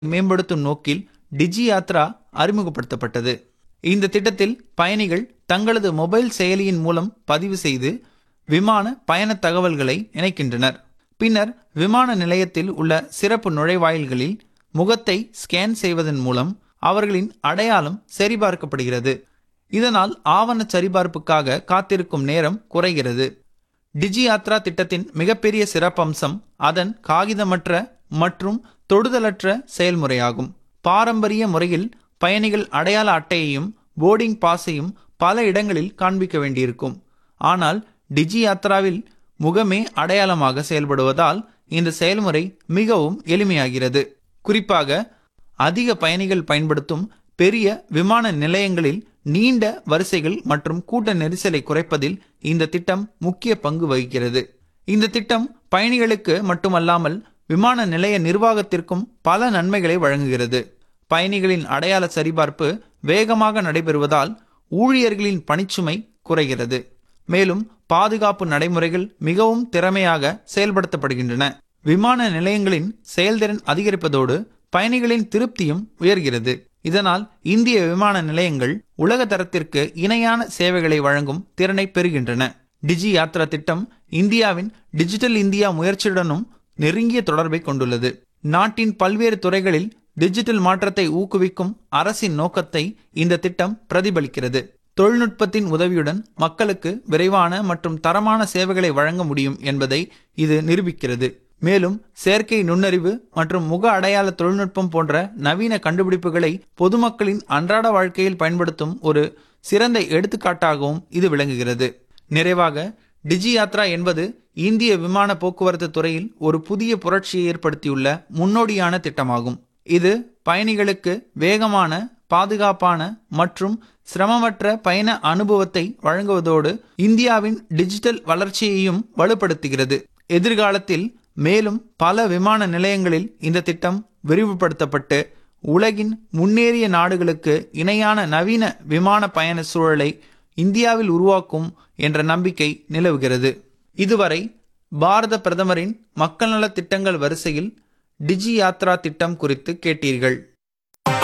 மேம்படுத்தும் நோக்கில் டிஜி யாத்ரா அறிமுகப்படுத்தப்பட்டது இந்த திட்டத்தில் பயணிகள் தங்களது மொபைல் செயலியின் மூலம் பதிவு செய்து விமான பயண தகவல்களை இணைக்கின்றனர் பின்னர் விமான நிலையத்தில் உள்ள சிறப்பு நுழைவாயில்களில் முகத்தை ஸ்கேன் செய்வதன் மூலம் அவர்களின் அடையாளம் சரிபார்க்கப்படுகிறது இதனால் ஆவண சரிபார்ப்புக்காக காத்திருக்கும் நேரம் குறைகிறது டிஜி யாத்ரா திட்டத்தின் மிகப்பெரிய சிறப்பம்சம் அதன் காகிதமற்ற மற்றும் தொடுதலற்ற செயல்முறையாகும் பாரம்பரிய முறையில் பயணிகள் அடையாள அட்டையையும் போர்டிங் பாஸையும் பல இடங்களில் காண்பிக்க வேண்டியிருக்கும் ஆனால் டிஜி யாத்ராவில் முகமே அடையாளமாக செயல்படுவதால் இந்த செயல்முறை மிகவும் எளிமையாகிறது குறிப்பாக அதிக பயணிகள் பயன்படுத்தும் பெரிய விமான நிலையங்களில் நீண்ட வரிசைகள் மற்றும் கூட்ட நெரிசலை குறைப்பதில் இந்த திட்டம் முக்கிய பங்கு வகிக்கிறது இந்த திட்டம் பயணிகளுக்கு மட்டுமல்லாமல் விமான நிலைய நிர்வாகத்திற்கும் பல நன்மைகளை வழங்குகிறது பயணிகளின் அடையாள சரிபார்ப்பு வேகமாக நடைபெறுவதால் ஊழியர்களின் பணிச்சுமை குறைகிறது மேலும் பாதுகாப்பு நடைமுறைகள் மிகவும் திறமையாக செயல்படுத்தப்படுகின்றன விமான நிலையங்களின் செயல்திறன் அதிகரிப்பதோடு பயணிகளின் திருப்தியும் உயர்கிறது இதனால் இந்திய விமான நிலையங்கள் உலக தரத்திற்கு இணையான சேவைகளை வழங்கும் திறனை பெறுகின்றன டிஜி யாத்ரா திட்டம் இந்தியாவின் டிஜிட்டல் இந்தியா முயற்சியுடனும் நெருங்கிய தொடர்பை கொண்டுள்ளது நாட்டின் பல்வேறு துறைகளில் டிஜிட்டல் மாற்றத்தை ஊக்குவிக்கும் அரசின் நோக்கத்தை இந்த திட்டம் பிரதிபலிக்கிறது தொழில்நுட்பத்தின் உதவியுடன் மக்களுக்கு விரைவான மற்றும் தரமான சேவைகளை வழங்க முடியும் என்பதை இது நிரூபிக்கிறது மேலும் செயற்கை நுண்ணறிவு மற்றும் முக அடையாள தொழில்நுட்பம் போன்ற நவீன கண்டுபிடிப்புகளை பொதுமக்களின் அன்றாட வாழ்க்கையில் பயன்படுத்தும் ஒரு சிறந்த எடுத்துக்காட்டாகவும் இது விளங்குகிறது நிறைவாக டிஜி யாத்ரா என்பது இந்திய விமான போக்குவரத்து துறையில் ஒரு புதிய புரட்சியை ஏற்படுத்தியுள்ள முன்னோடியான திட்டமாகும் இது பயணிகளுக்கு வேகமான பாதுகாப்பான மற்றும் சிரமமற்ற பயண அனுபவத்தை வழங்குவதோடு இந்தியாவின் டிஜிட்டல் வளர்ச்சியையும் வலுப்படுத்துகிறது எதிர்காலத்தில் மேலும் பல விமான நிலையங்களில் இந்த திட்டம் விரிவுபடுத்தப்பட்டு உலகின் முன்னேறிய நாடுகளுக்கு இணையான நவீன விமான பயண சூழலை இந்தியாவில் உருவாக்கும் என்ற நம்பிக்கை நிலவுகிறது இதுவரை பாரத பிரதமரின் மக்கள் நலத் திட்டங்கள் வரிசையில் டிஜி யாத்ரா திட்டம் குறித்து கேட்டீர்கள்